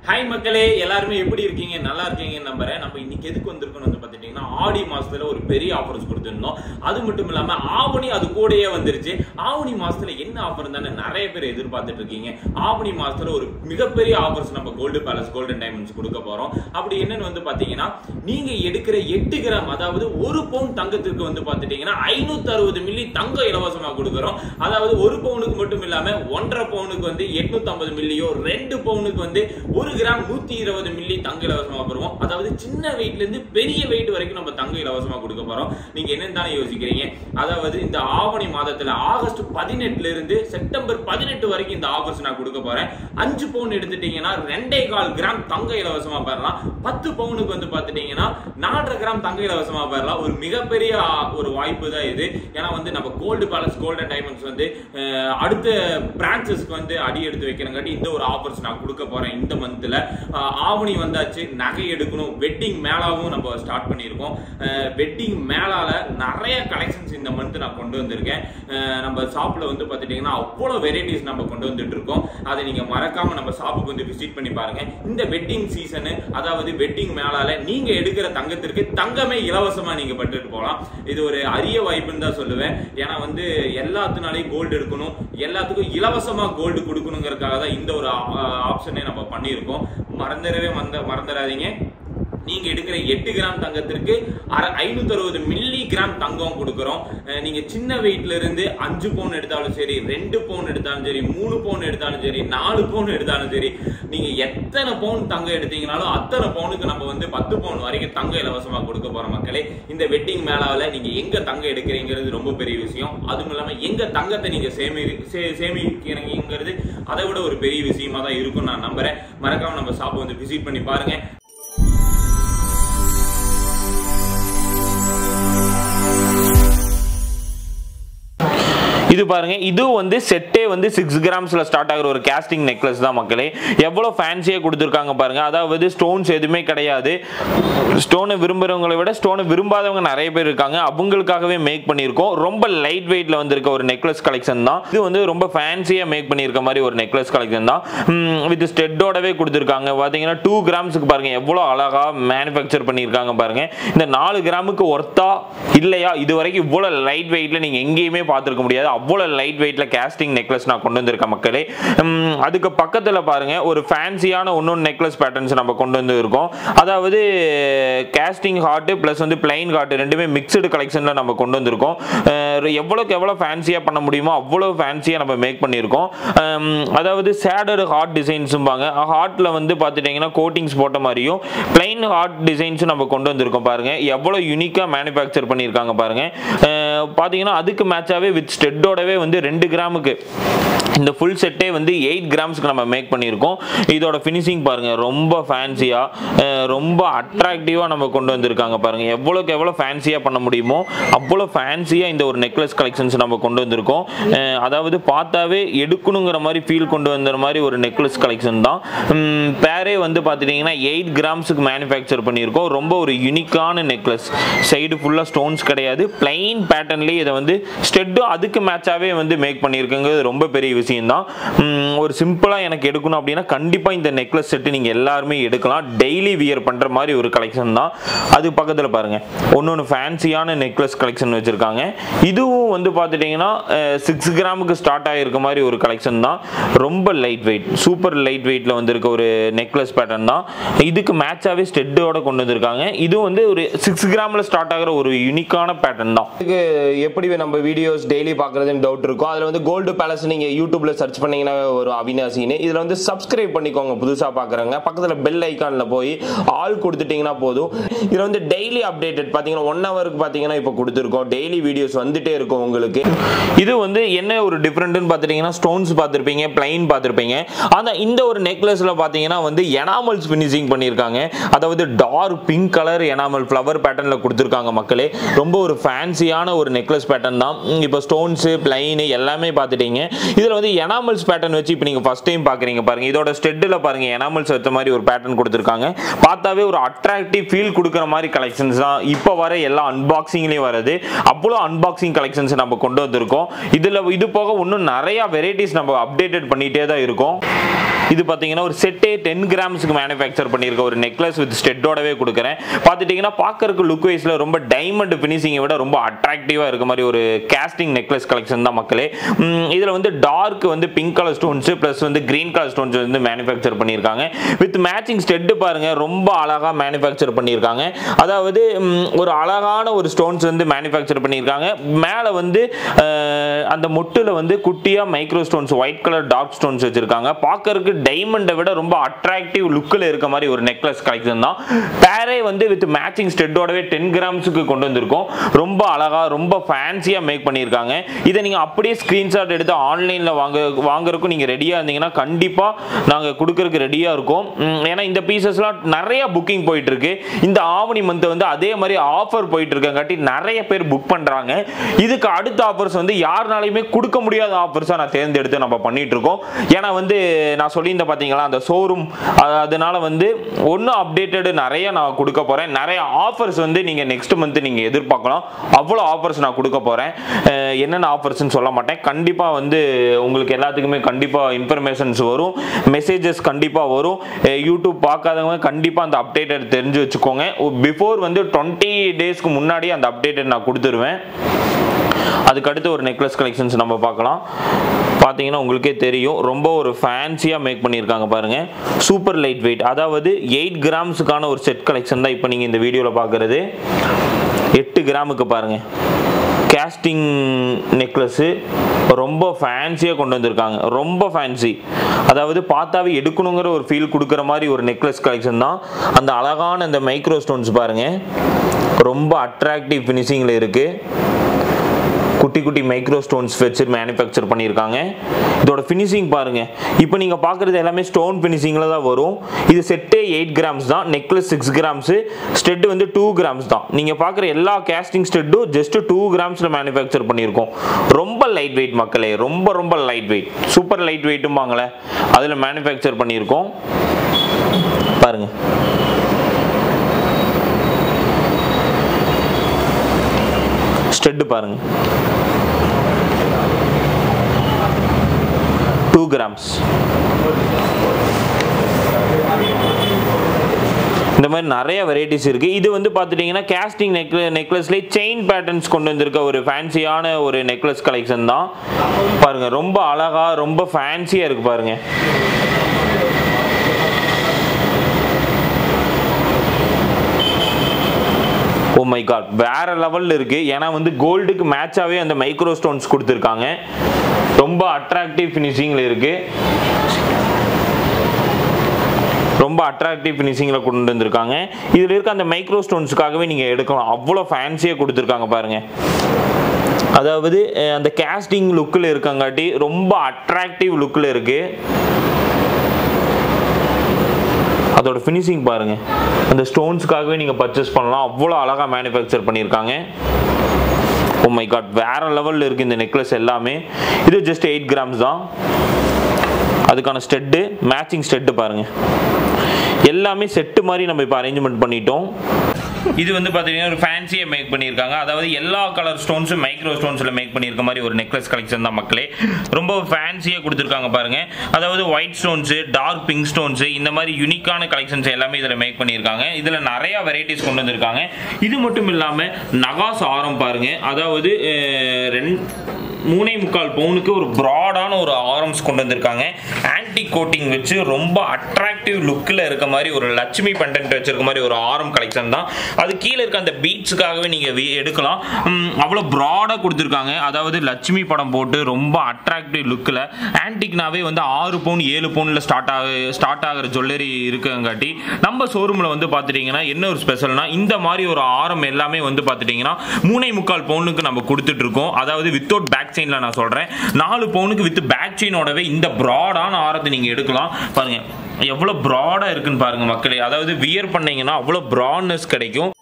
hi மக்களே எல்லாருமே எப்படி இருக்கீங்க நல்லா இருக்கீங்கன்னு நம்புறேன் நம்ம இன்னைக்கு எதுக்கு வந்திருக்கோம் வந்து பார்த்துட்டீங்கன்னா ஆடி மாசத்துல ஒரு பெரிய ஆஃபர்ஸ் கொடுத்துருந்தோம் அது மட்டும் இல்லாம ஆவணி அது கூடயே வந்துருச்சு ஆவணி மாசத்துல என்ன ஆஃபர் தானே நிறைய பேர் எதிர்பார்த்துட்டு இருக்கீங்க ஆவணி மாசத்துல ஒரு மிகப்பெரிய ஆஃபர்ஸ் நம்ம கோல்டு பேலஸ் கோல்டன் டைமண்ட்ஸ் கொடுக்க போறோம் அப்படி என்னன்னு வந்து பாத்தீங்கன்னா நீங்க எடுக்கிற எட்டு கிராம் அதாவது ஒரு பவுன் தங்கத்திற்கு வந்து பாத்துட்டீங்கன்னா ஐநூத்தி அறுபது மில்லி தங்கம் இலவசமா கொடுக்குறோம் அதாவது ஒரு பவுனுக்கு மட்டும் இல்லாம ஒன்றரை பவுனுக்கு வந்து எட்நூத்தி ஐம்பது மில்லியோ ரெண்டு பவுனுக்கு வந்து ஒரு கிராம் நூத்தி இருபது மில்லி தங்க இலவசமா பெறுவோம் அதாவது சின்ன வெயிட்ல இருந்து பெரிய வெயிட் வரைக்கும் நம்ம தங்க இலவசமா கொடுக்க போறோம் நீங்க என்னன்னு தானே யோசிக்கிறீங்க அதாவது இந்த ஆவணி மாதத்துல ஆகஸ்ட் பதினெட்டுல இருந்து செப்டம்பர் பதினெட்டு வரைக்கும் இந்த ஆஃபர்ஸ் நான் கொடுக்க போறேன் அஞ்சு பவுன் எடுத்துட்டீங்கன்னா ரெண்டே கால் கிராம் தங்க இலவசமா பெறலாம் பத்து பவுனுக்கு வந்து பாத்துட்டீங்கன்னா நாலரை கிராம் தங்க இலவசமா பெறலாம் ஒரு மிகப்பெரிய ஆ, ஒரு வாய்ப்பு தான் இது ஏன்னா வந்து நம்ம கோல்டு பேலஸ் கோல்டன் டைமண்ட்ஸ் வந்து அஹ், அடுத்த பிரான்ச்சஸ்க்கு வந்து அடி எடுத்து வைக்கிறங்காட்டி இந்த ஒரு ஆஃபர்ஸ் நான் கொடுக்க போறேன் இந்த மந்த்ல ஆவணி வந்தாச்சு நகை எடுக்கணும் வெட்டிங் மேளாவும் நம்ம ஸ்டார்ட் பண்ணியிருக்கோம் வெட்டிங் மேளால நிறைய கலெக்ஷன்ஸ் இந்த மந்த் நான் கொண்டு வந்திருக்கேன் அஹ், நம்ம ஷாப்ல வந்து பாத்துட்டீங்கன்னா அவ்வளோ வெரைட்டிஸ் நம்ம கொண்டு வந்துட்டு இருக்கோம் அதை நீங்க மறக்காம நம்ம ஷாப்புக்கு வந்து விசிட் பண்ணி பாருங்க இந்த வெட்டிங் சீசனு அதாவது வெட்டிங் மேளால நீங்க எடுக்கிற தங்கத்திற்கு தங்கமே இலவசமா நீங்க பட்டுட்டு போகலாம் இது ஒரு அரிய வாய்ப்புன்னு தான் சொல்லுவேன் ஏன்னா வந்து எல்லாத்துனாலையும் கோல்டு எடுக்கணும் எல்லாத்துக்கும் இலவசமா கோல்டு கொடுக்கணுங்கிறதுக்காக தான் இந்த ஒரு ஆப்ஷனே நம்ம பண்ணியிருக்கோம் மறந்துடவே மறந்த மறந்துடாதீங்க நீங்க எடுக்கிற எட்டு கிராம் தங்கத்திற்கு ஐநூத்தி அறுபது மில்லி கிராம் தங்கம் கொடுக்குறோம் அஹ் நீங்க சின்ன வெயிட்ல இருந்து அஞ்சு பவுன் எடுத்தாலும் சரி ரெண்டு பவுன் எடுத்தாலும் சரி மூணு பவுன் எடுத்தாலும் சரி நாலு பவுன் எடுத்தாலும் சரி நீங்க எத்தனை பவுன் தங்கம் எடுத்தீங்கனாலும் அத்தனை பவுனுக்கு நம்ம வந்து பத்து பவுன் வரைக்கும் தங்கம் இலவசமா கொடுக்க போறோம் மக்களே இந்த வெட்டிங் மேலாவில் நீங்க எங்க தங்கம் எடுக்கிறீங்கிறது ரொம்ப பெரிய விஷயம் அதுவும் இல்லாம எங்க தங்கத்தை நீங்க சேமி சே- சேமிக்கிறீங்கிறது அதை விட ஒரு பெரிய விஷயமா தான் இருக்கும் நான் நம்புறேன் மறக்காம நம்ம ஷாப்பை வந்து விசிட் பண்ணி பாருங்க இது பாருங்க இது வந்து செட்டே வந்து சிக்ஸ் கிராம்ஸ்ல ஸ்டார்ட் ஆகுற ஒரு கேஸ்டிங் நெக்லஸ் தான் மக்களே எவ்வளவு ஃபேன்சியா கொடுத்துருக்காங்க பாருங்க அதாவது ஸ்டோன்ஸ் எதுவுமே கிடையாது ஸ்டோனை விரும்புறவங்களை விட ஸ்டோனை விரும்பாதவங்க நிறைய பேர் இருக்காங்க அவங்களுக்காகவே மேக் பண்ணியிருக்கோம் ரொம்ப லைட் வெயிட்ல வந்திருக்க ஒரு நெக்லஸ் கலெக்ஷன் தான் இது வந்து ரொம்ப ஃபேன்சியா மேக் பண்ணியிருக்க மாதிரி ஒரு நெக்லஸ் கலெக்ஷன் தான் வித் ஸ்டெட்டோடவே கொடுத்துருக்காங்க பார்த்தீங்கன்னா டூ கிராம்ஸுக்கு பாருங்க எவ்வளோ அழகா மேனுஃபேக்சர் பண்ணியிருக்காங்க பாருங்க இந்த நாலு கிராமுக்கு ஒர்த்தா இல்லையா இது வரைக்கும் இவ்வளோ லைட் வெயிட்ல நீங்க எங்கேயுமே பார்த்துருக்க முடியாது அவ்வளோ லைட் வெயிட்ல கேஸ்டிங் நெக்லஸ் நான் கொண்டு வந்திருக்கேன் மக்களே உம், அதுக்கு பக்கத்தில் பாருங்க ஒரு ஃபேன்சியான இன்னொன்று நெக்லஸ் பேட்டர்ன்ஸ் நம்ம கொண்டு வந்து இருக்கோம் அதாவது கேஸ்டிங் ஹார்ட் ப்ளஸ் வந்து பிளைன் ஹார்ட் ரெண்டுமே மிக்சடு கலெக்ஷனில் நம்ம கொண்டு வந்திருக்கோம் அஹ் எவ்வளோக்கு எவ்வளோ ஃபேன்சியாக பண்ண முடியுமோ அவ்வளோ ஃபேன்சியாக நம்ம மேக் பண்ணியிருக்கோம் உம், அதாவது சேடட் ஹார்ட் டிசைன்ஸும்பாங்க ஹார்ட்டில் வந்து பார்த்துட்டிங்கன்னா கோட்டிங்ஸ் போட்ட மாதிரியும் பிளைன் ஹார்ட் டிசைன்ஸும் நம்ம கொண்டு வந்திருக்கோம் பாருங்க எவ்வளோ யூனிக்காக மேனுஃபேக்சர் பண்ணியிருக்காங்க பாருங்க அஹ் பார்த்தீங்கன்னா அதுக்கு மேட்சாகவே வித் ஸ்டெட்டோடவே வந்து ரெண்டு கிராமுக்கு இந்த ஃபுல் செட்டே வந்து எயிட் கிராம்ஸ்க்கு நம்ம மேக் பண்ணியிருக்கோம் இதோட ஃபினிஷிங் பாருங்க ரொம்ப ஃபேன்சியாக ரொம்ப அட்ராக்டிவாக நம்ம கொண்டு வந்திருக்காங்க பாருங்க எவ்வளோக்கு எவ்வளோ ஃபேன்சியாக பண்ண முடியுமோ அவ்வளோ ஃபேன்சியாக இந்த ஒரு நெக்லஸ் கலெக்ஷன்ஸ் நம்ம கொண்டு வந்திருக்கோம் அஹ் அதாவது பார்த்தாவே எடுக்கணுங்கிற மாதிரி ஃபீல் கொண்டு வந்த மாதிரி ஒரு நெக்லஸ் கலெக்ஷன் தான் உம், பேரே வந்து பார்த்துட்டிங்கன்னா எயிட் கிராம்ஸுக்கு மேனுஃபேக்சர் பண்ணியிருக்கோம் ரொம்ப ஒரு யூனிக்கான நெக்லஸ் சைடு ஃபுல்லாக ஸ்டோன்ஸ் கிடையாது பிளைன் பேட்டர்ன்லேயே இதை வந்து ஸ்டெட்டும் அதுக்கு மேட்சாகவே வந்து மேக் பண்ணியிருக்குங்கிறது ரொம்ப பெரிய விஷயம்தான் உம், ஒரு சிம்பிளாக எனக்கு எடுக்கணும் அப்படின்னா கண்டிப்பாக இந்த நெக்லஸ் செட்டு நீங்கள் எல்லாருமே எடுக்கலாம் டெய்லி வியர் பண்ணுற மாதிரி ஒரு கலெக்ஷன் தான் அது பக்கத்தில் பாருங்கள் ஒன்று ஒன்று ஃபேன்சியான நெக்லஸ் கலெக்ஷன் வச்சுருக்காங்க இதுவும் வந்து பார்த்துட்டிங்கன்னா சிக்ஸ் கிராமுக்கு ஸ்டார்ட் ஆகிருக்க மாதிரி ஒரு கலெக்ஷன் தான் ரொம்ப லைட் வெயிட் சூப்பர் லைட் வெயிட்டில் வந்திருக்க ஒரு நெக்லஸ் பேட்டர்ன் தான் இதுக்கு மேட்சாகவே ஸ்டெட்டோட கொண்டு வந்திருக்காங்க இதுவும் வந்து ஒரு சிக்ஸ் கிராமில் ஸ்டார்ட் ஆகிற ஒரு யூனிக்கான பேட்டர்ன் தான் இதுக்கு எப்படி நம்ம வீடியோஸ் டெய்லி பார்க்குறதுன்னு டவுட் இருக்கும் அதில் வந்து கோல்டு பேலஸ் நீங்கள் யூடியூப்ல சர்ச் பண்ணீங்கன்னா ஒரு அவினாசின்னு இதில் வந்து சப்ஸ்கிரைப் பண்ணிக்கோங்க புதுசாக பார்க்குறவங்க பக்கத்தில் பெல் ஐக்கானில் போய் ஆல் கொடுத்துட்டீங்கன்னா போதும் இதில் வந்து டெய்லி அப்டேட்டட் பார்த்தீங்கன்னா ஒன் ஹவருக்கு பார்த்தீங்கன்னா இப்போ கொடுத்துருக்கோம் டெய்லி வீடியோஸ் வந்துட்டே இருக்கும் உங்களுக்கு இது வந்து என்ன ஒரு டிஃப்ரெண்ட்னு பார்த்துட்டீங்கன்னா ஸ்டோன்ஸ் பார்த்துருப்பீங்க பிளைன் பார்த்துருப்பீங்க ஆனால் இந்த ஒரு நெக்லஸில் பார்த்தீங்கன்னா வந்து எனாமல்ஸ் ஃபினிஷிங் பண்ணியிருக்காங்க அதாவது dark pink colour enamel flower பேட்டர்னில் கொடுத்துருக்காங்க மக்களே ரொம்ப ஒரு ஃபேன்சியான ஒரு நெக்லஸ் பேட்டர்ன் தான் இப்போ ஸ்டோன்ஸு பிளைனு எல்லாமே பார்த்துட்டீங்க இதில் வந்து எனாமல்ஸ் பேட்டர்ன் வச்சு இப்போ நீங்கள் ஃபஸ்ட் டைம் பார்க்குறீங்க பாருங்க இதோட ஸ்டெட்டில் பாருங்க எனாமல்ஸ் வச்ச மாதிரி ஒரு பேட்டர்ன் கொடுத்துருக்காங்க பார்த்தாவே ஒரு அட்ராக்டிவ் ஃபீல் கொடுக்குற மாதிரி கலெக்ஷன்ஸ் தான் இப்போ வர எல்லா அன்பாக்சிங்லேயும் வருது அவ்வளோ அன்பாக்சிங் கலெக்ஷன்ஸ் நம்ம கொண்டு வந்திருக்கோம் இதில் இது போக இன்னும் நிறைய வெரைட்டிஸ் நம்ம அப்டேட்டட் பண்ணிகிட்டே தான் இருக்கோம் இது பார்த்தீங்கன்னா ஒரு செட்டே டென் கிராம்ஸ்க்கு மேனுஃபேக்சர் பண்ணியிருக்க ஒரு நெக்லஸ் வித் ஸ்டெட்டோடவே கொடுக்குறேன் பார்த்துட்டிங்கன்னா பார்க்கறதுக்கு லுக் வைஸில் ரொம்ப டைமண்ட் ஃபினிஷிங்கை விட ரொம்ப அட்ராக்டிவாக இருக்க மாதிரி ஒரு கேஸ்டிங் நெக்லஸ் கலெக்ஷன் தான் மக்களே இதில் வந்து டார்க் வந்து பிங்க் கலர் ஸ்டோன்ஸ் ப்ளஸ் வந்து கிரீன் கலர் ஸ்டோன்ஸ் வந்து மேனுஃபேக்சர் பண்ணியிருக்காங்க வித் மேட்சிங் ஸ்டெட்டு பாருங்க ரொம்ப அழகாக மேனுஃபேக்சர் பண்ணியிருக்காங்க அதாவது ம், ஒரு அழகான ஒரு ஸ்டோன்ஸ் வந்து மேனுஃபேக்சர் பண்ணியிருக்காங்க மேலே வந்து அஹ், அந்த முட்டில் வந்து குட்டியாக micro stones white colour dark stones வச்சிருக்காங்க பார்க்கறதுக்கு டைமண்டை விட ரொம்ப அட்ராக்டிவ் லுக்கில் இருக்க மாதிரி ஒரு நெக்லஸ் கலெக்ஷன் தான் பேரே வந்து வித் மேட்சிங் ஸ்டெட்டோடவே டென் கிராம்ஸுக்கு கொண்டு வந்திருக்கோம் ரொம்ப அழகா ரொம்ப ஃபேன்சியாக மேக் பண்ணியிருக்காங்க இதை நீங்கள் அப்படியே ஸ்க்ரீன்ஷாட் எடுத்து ஆன்லைனில் வாங்க வாங்குறதுக்கும் நீங்கள் ரெடியாக இருந்தீங்கன்னா கண்டிப்பாக நாங்கள் கொடுக்கறதுக்கு ரெடியாக இருக்கோம் உம், ஏன்னா இந்த பீசஸ்லாம் நிறைய புக்கிங் போயிட்டு இருக்கு இந்த ஆவணி மந்த் வந்து அதே மாதிரி ஆஃபர் போயிட்டு இருக்கங்காட்டி நிறைய பேர் புக் பண்ணுறாங்க இதுக்கு அடுத்த ஆஃபர்ஸ் வந்து யாருனாலையுமே கொடுக்க முடியாத ஆஃபர்ஸாக நான் தேர்ந்தெடுத்து நம்ம பண்ணிட்டு இருக்கோம் ஏன்னா வந்து நான் சொல்லியிருந்தேன் பார்த்தீங்களா அந்த ஷோரூம் அதனால வந்து ஒன்றும் அப்டேட்டடு நிறைய நான் கொடுக்க போகிறேன் நிறைய ஆஃபர்ஸ் வந்து நீங்கள் நெக்ஸ்ட் மந்த் நீங்கள் எதிர்பார்க்கலாம் அவ்வளோ ஆஃபர்ஸ் நான் கொடுக்க போகிறேன் என்னென்ன ஆஃபர்ஸ்னு சொல்ல மாட்டேன் கண்டிப்பாக வந்து உங்களுக்கு எல்லாத்துக்குமே கண்டிப்பாக இன்ஃபர்மேஷன்ஸ் வரும் மெசேஜஸ் கண்டிப்பாக வரும் அஹ் யூடியூப் பார்க்காதவங்க கண்டிப்பாக அந்த அப்டேட்டட் தெரிஞ்சு வச்சுக்கோங்க பிஃபோர் வந்து டுவெண்ட்டி டேஸ்க்கு முன்னாடி அந்த அப்டேட்டட் நான் கொடுத்துருவேன் அதுக்கு அடுத்து ஒரு நெக்லஸ் கலெக்ஷன்ஸ் நம்ம பார்க்கலாம் பார்த்தீங்கன்னா உங்களுக்கே தெரியும் ரொம்ப ஒரு ஃபேன்சியாக மேக் பண்ணியிருக்காங்க பாருங்க சூப்பர் லைட் வெயிட் அதாவது எயிட் கிராம்ஸுக்கான ஒரு செட் கலெக்ஷன் தான் இப்போ நீங்கள் இந்த வீடியோவில் பார்க்குறது எட்டு கிராமுக்கு பாருங்க கேஸ்டிங் நெக்லஸ்ஸு ரொம்ப ஃபேன்சியாக கொண்டு வந்திருக்காங்க ரொம்ப ஃபேன்சி அதாவது பார்த்தாவே எடுக்கணுங்கிற ஒரு ஃபீல் கொடுக்குற மாதிரி ஒரு நெக்லஸ் கலெக்ஷன் தான் அந்த அழகான அந்த மைக்ரோ ஸ்டோன்ஸ் பாருங்க ரொம்ப அட்ராக்டிவ் ஃபினிஷிங்கில் இருக்குது குட்டி குட்டி மைக்ரோ ஸ்டோன்ஸ் வச்சு மேனுஃபேக்சர் பண்ணியிருக்காங்க இதோட ஃபினிஷிங் பாருங்க இப்போ நீங்கள் பார்க்குறது எல்லாமே ஸ்டோன் ஃபினிஷிங்கில் தான் வரும் இது செட்டே எயிட் கிராம்ஸ் தான் நெக்லஸ் சிக்ஸ் கிராம்ஸு ஸ்டெட் வந்து டூ கிராம்ஸ் தான் நீங்கள் பார்க்குற எல்லா கேஸ்டிங் ஸ்டெட்டும் ஜஸ்ட் டூ கிராம்ஸில் மேனுஃபேக்சர் பண்ணியிருக்கோம் ரொம்ப லைட் வெயிட் மக்களே ரொம்ப ரொம்ப லைட் வெயிட் சூப்பர் லைட் வெயிட்டும்பாங்களே அதில் மேனுஃபேக்சர் பண்ணியிருக்கோம் பாருங்க ஸ்டெட்டு பாருங்க டூ கிராம்ஸ் இந்த மாதிரி நிறைய வெரைட்டிஸ் இருக்கு இது வந்து பார்த்துட்டிங்கன்னா கேஸ்டிங் நெக் நெக்லஸ்லேயே செயின் பேட்டர்ன்ஸ் கொண்டு வந்திருக்க ஒரு ஃபேன்சியான ஒரு நெக்லஸ் கலெக்ஷன் தான் பாருங்க ரொம்ப அழகா ரொம்ப ஃபேன்சியாக இருக்கு பாருங்க ஓ மை காட் வேற லெவல்ல இருக்கு ஏன்னா வந்து கோல்டுக்கு மேட்சாவே அந்த மைக்ரோ ஸ்டோன்ஸ் கொடுத்துருக்காங்க ரொம்ப அட்ராக்டிவ் ஃபினிஷிங்ல இருக்கு ரொம்ப அட்ராக்டிவ் ஃபினிஷிங்கில் கொண்டு வந்திருக்காங்க இதில் இருக்க அந்த மைக்ரோ ஸ்டோன்ஸுக்காகவே நீங்கள் எடுக்கலாம் அவ்வளோ ஃபேன்சியாக கொடுத்துருக்காங்க பாருங்க அதாவது அஹ், அந்த கேஸ்டிங் லுக்கில் இருக்கங்காட்டி ரொம்ப அட்ராக்டிவ் லுக்கில் இருக்குது அதோட ஃபினிஷிங் பாருங்க அந்த ஸ்டோன்ஸ்க்காகவே நீங்கள் பர்ச்சேஸ் பண்ணலாம் அவ்வளோ அழகாக மேனுஃபேக்சர் பண்ணியிருக்காங்க ஓ மை காட் வேற லெவலில் இருக்குது இந்த நெக்லஸ் எல்லாமே இது ஜஸ்ட் எயிட் கிராம்ஸ் தான் அதுக்கான ஸ்டெட்டு மேட்சிங் ஸ்டெட்டு பாருங்க எல்லாமே செட்டு மாதிரி நம்ம இப்போ அரேஞ்ச்மெண்ட் பண்ணிட்டோம் இது வந்து பார்த்தீங்கன்னா ஒரு ஃபேன்சியை மேக் பண்ணியிருக்காங்க அதாவது எல்லா கலர் ஸ்டோன்ஸும் மைக்ரோ ஸ்டோன்ஸில் மேக் பண்ணியிருக்க மாதிரி ஒரு நெக்லஸ் கலெக்ஷன் தான் மக்களே ரொம்ப ஃபேன்சியாக கொடுத்துருக்காங்க பாருங்க அதாவது white stones dark pink stones இந்த மாதிரி யூனிக்கான கலெக்ஷன்ஸ் எல்லாமே இதில் மேக் பண்ணியிருக்காங்க இதில் நிறைய வெரைட்டிஸ் கொண்டு வந்திருக்காங்க இது மட்டும் இல்லாமல் நகாஸ் ஆரம் பாருங்க அதாவது அஹ், ரெண்டு மூணே முக்கால் பவுனுக்கு ஒரு ப்ராடான ஒரு ஆரம்ஸ் கொண்டு வந்திருக்காங்க ஆன்டி கோட்டிங் வச்சு ரொம்ப அட்ராக்டிவ் லுக்கில் இருக்க மாதிரி ஒரு லட்சுமி பெண்டன்ட் வச்சிருக்க மாதிரி ஒரு ஆரம் கலெக்ஷன் தான் அது கீழே இருக்க அந்த பீட்ஸுக்காகவே நீங்கள் எடுக்கலாம் உம், அவ்வளோ ப்ராடாக கொடுத்துருக்காங்க அதாவது லட்சுமி படம் போட்டு ரொம்ப அட்ராக்டிவ் லுக்கில் ஆன்டிக்னாவே வந்து ஆறு பவுன் ஏழு பவுனில் ஸ்டார்ட் ஆக ஸ்டார்ட் ஆகிற ஜுவல்லரி இருக்குங்காட்டி நம்ம ஷோரூமில் வந்து பார்த்துட்டிங்கன்னா என்ன ஒரு ஸ்பெஷல்னா இந்த மாதிரி ஒரு ஆரம் எல்லாமே வந்து பார்த்துட்டிங்கன்னா மூணே முக்கால் பவுனுக்கு நம்ம கொடுத்துட்டு இருக்கோம் அதாவது வித்தவுட் பேக் செயினில் நான் சொல்கிறேன் நாலு பவுனுக்கு வித் பேக் செயினோடவே இந்த ப்ராடான ஆரத்தை நீங்கள் எடுக்கலாம் பாருங்க எவ்வளோ ப்ராடாக இருக்குன்னு பாருங்க மக்களே அதாவது வியர் பண்ணீங்கன்னா அவ்வளோ ப்ராட்னஸ் கிடைக்கும்